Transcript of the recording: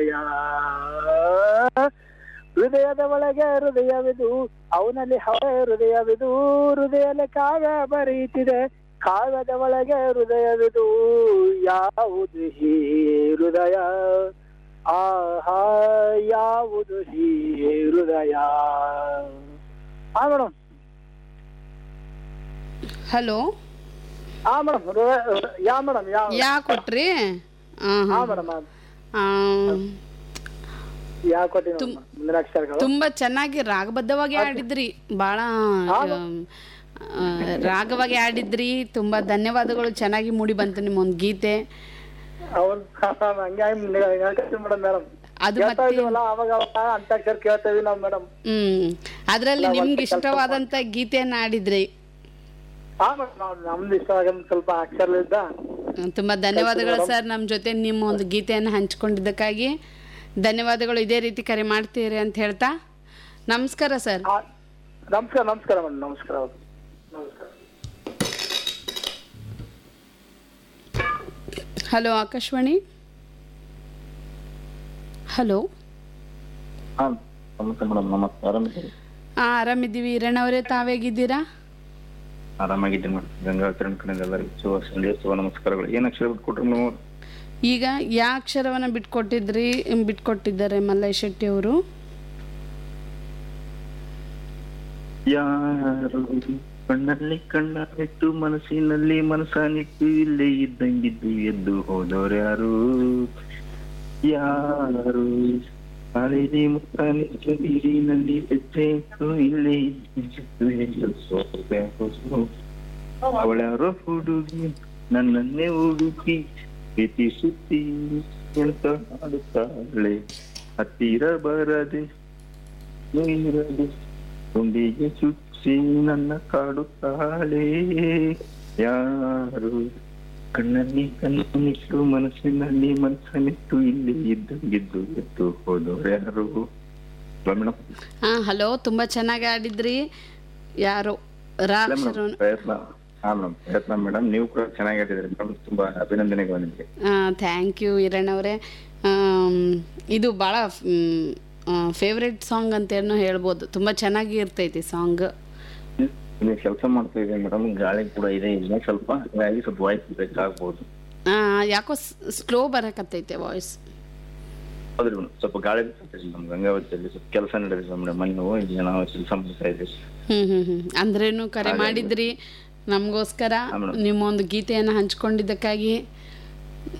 ಹೃದಯ ಹೃದಯದ ಒಳಗೆ ಹೃದಯವಿದು ಅವನಲ್ಲಿ ಹವೆ ಹೃದಯವಿದು ಹೃದಯದಲ್ಲಿ ಕಾವ್ಯ ಬರೆಯುತ್ತಿದೆ ಕಾವ್ಯದ ಒಳಗೆ ಹೃದಯವಿದು ಯಾವುದು ಹೀ ಹೃದಯ ಆಹಾ ಯಾವುದು ಹೀ ಹೃದಯ ಹಾ ಮೇಡಮ್ ಹಲೋ ಹಾ madam yeah madam yeah yeah ಕೊಟ್ರಿ ಹಾಂ ಹಾ ಹಾಂ ಮೇಡಮ್ ಯಾ ಕೊಟ್ಟಿ ಮುಂದಿನ ಅಕ್ಷರಗಳು ತುಂಬ ಚೆನ್ನಾಗಿ ರಾಗಬದ್ಧವಾಗಿ ಆಡಿದ್ರಿ ಭಾಳ ರಾಗವಾಗಿ ಆಡಿದ್ರಿ ತುಂಬ ಧನ್ಯವಾದಗಳು ಚೆನ್ನಾಗಿ ಮೂಡಿ ಬಂತು ನಿಮ್ಮ ಒಂದು ಗೀತೆ ಅವ್ರು ಹಂಗೆ ಮೇಡಮ್ ಮೇಡಮ್ ಅದು ಕೇಳ್ತಾ ಮತ್ತೆ ಇದೀವಲ್ಲ ಅವಾಗ ಅವಾಗ ಅಂತಾಕ್ಷರ ಕೇಳ್ತಾ ಇದೀವಿ ನಾವು ಮೇಡಮ್ ಹ್ಮ್ ಅದರಲ್ಲಿ ನಿಮ್ಗೆ ಇಷ್ಟವಾದಂತ ಗೀತೆಯನ್ನ ಆಡಿದ್ರಿ ಹಾ ಮೇಡಮ್ ನಮ್ದು ಇಷ್ಟ ಆಗಂತ ಸ್ವಲ್ಪ ಅಕ್ಷರಲಿದ್ದ ಹ್ಮ್, ತುಂಬಾ ಧನ್ಯವಾದಗಳು ಸರ್ ನಮ್ಮ ಜೊತೆ ನಿಮ್ಮ ಒಂದು ಗೀತೆಯನ್ನು ಹಂಚ್ಕೊಂಡಿದ್ದಕ್ಕಾಗಿ ಧನ್ಯವಾದಗಳು ಇದೇ ರೀತಿ ಕರೆ ಮಾಡ್ತೀರಿ ಅಂತ ಹೇಳ್ತಾ ನಮಸ್ಕಾರ ಸರ್ ಆ, ನಮಸ್ಕಾರ ನಮಸ್ಕಾರ ಮೇಡಮ್ ನಮಸ್ಕಾರ ನಮಸ್ಕಾರ ಹಲೋ ಆಕಾಶವಾಣಿ ಹಲೋ ಹಾ ನಮಸ್ತೆ ಮೇಡಮ್ ನಮಸ್ತೆ ಆರಾಮಿದ್ದೀರಿ ಹಾಂ ಆರಾಮಿದ್ದೀವಿ ಹಿರಣ್ಣವರೇ ತಾವೇಗಿದ್ದೀರಾ ಆರಾಮಾಗಿದ್ದೀನಿ ಮೇಡಮ್ ಗಂಗಾವತಿ ಕಡೆಯಿಂದ ಎಲ್ಲರಿಗೂ ಶುಭ ಸಂಧ್ಯಾ ಶುಭ ನಮಸ್ಕಾರಗಳು ಏನು ಅಕ್ಷರ ಕೊಟ್ರಿ ನೀವು ಈಗ ಯಾ ಅಕ್ಷರವನ್ನು ಬಿಟ್ಕೊಟ್ಟಿದ್ರಿ ಬಿಟ್ಕೊಟ್ಟಿದ್ದಾರೆ ಮಲ್ಲೈ ಶೆಟ್ಟಿ ಅವರು ಯಾರು ಕಣ್ಣಲ್ಲಿ ಕಣ್ಣಾನಿಟ್ಟು ಮನಸ್ಸಿನಲ್ಲಿ ಮನಸ್ಸಾನಿಟ್ಟು ಇಲ್ಲೇ ಇದ್ದಂಗಿದ್ದು ಎದ್ದು ಹೋದವ್ರು ಯಾರು ಯಾರು ಕಾಲೇಜಿ ಮುತ್ತಾನಿಟ್ಟು ನೀರಿನಲ್ಲಿ ಹೆಜ್ಜೆ ಇಟ್ಟು ಇಲ್ಲೇ ಇದ್ದಂಗಿದ್ದು ಎದ್ದು ಹೋದವ್ರು ಅವಳ್ಯಾರೋ ಹುಡುಗಿ ನನ್ನನ್ನೇ ಹುಡುಕಿ ಪ್ರೀತಿ ಸುತ್ತಿ ಎಂತ ಮಾಡುತ್ತಾಳೆ ಹತ್ತಿರ ಬರದೆ ನೀರದೆ ಗುಂಡಿಗೆ ಚುಚ್ಚಿ ನನ್ನ ಕಾಡುತ್ತಾಳೆ ಯಾರು ಕಣ್ಣಲ್ಲಿ ಕಣ್ಣನ್ನಿಟ್ಟು ಮನಸ್ಸಿನಲ್ಲಿ ಮನಸ್ಸನ್ನಿಟ್ಟು ಇಲ್ಲಿ ಇದ್ದಂಗಿದ್ದು ಎದ್ದು ಹೋದವ್ರು ಯಾರು ಮೇಡಮ್ ಹಾಂ ಹಲೋ ತುಂಬ ಚೆನ್ನಾಗಿ ಆಡಿದ್ರಿ ಯಾರು ರಾ ಅಕ್ಷರವನ್ನು ಪ್ರಯತ್ನ ಹಾ ಮೇಡಮ್ ಪ್ರಯತ್ನ ಮೇಡಮ್ ನೀವು ಕೂಡ ಚೆನ್ನಾಗಿ ಆಡಿದ್ರಿ ಮೇಡಮ್ ತುಂಬಾ ಅಭಿನಂದನೆಗಳು ನಿಮಗೆ ಥ್ಯಾಂಕ್ ಯು ಹಿರಣ್ಣವರೇ ಇದು ಭಾಳ ಫೇವ್ರೆಟ್ ಸಾಂಗ್ ಅಂತೇನೋ ಹೇಳ್ಬೋದು ತುಂಬ ಚೆನ್ನಾಗಿ ಇರ್ತೈತಿ ಸಾಂಗ್ ಇಲ್ಲಿ ಕೆಲಸ ಮಾಡ್ತಾ ಇದ್ದೀನಿ ಮೇಡಮ್ ಗಾಳಿ ಕೂಡ ಇದೆ ಇಲ್ಲ ಸ್ವಲ್ಪ ಹಾಗಾಗಿ ಸ್ವಲ್ಪ ವಾಯ್ಸ್ ಬೇಕಾಗ್ಬೋದು ಯಾಕೋ ಸ್ಲೋ ಬರಕತ್ತೈತೆ ವಾಯ್ಸ್ ಹೌದ್ರಿ ಮೇಡಮ್ ಸ್ವಲ್ಪ ಗಾಳಿ ಬಿಡ್ತೈತಿ ನಮ್ ಗಂಗಾವತಿಯಲ್ಲಿ ಸ್ವಲ್ಪ ಕೆಲಸ ನಡೆದಿದೆ ಮೇಡಮ್ ಮನೆ ನೋವು ಇಲ್ಲಿ ನಾವು ಕೆಲಸ ಮಾಡ್ತಾ ಇದ್ದೀವಿ ಹ್ಞೂ ಹ್ಞೂ ಹ್ಞೂ ಅಂದ್ರೇನು ಕರೆ ಮಾಡಿದ್ರಿ ನಮಗೋಸ್ಕರ ಹಾ, madam. ನಿಮ್ಮೊಂದು ಗೀತೆಯನ್ನು ಹಂಚ್ಕೊಂಡಿದ್ದಕ್ಕಾಗಿ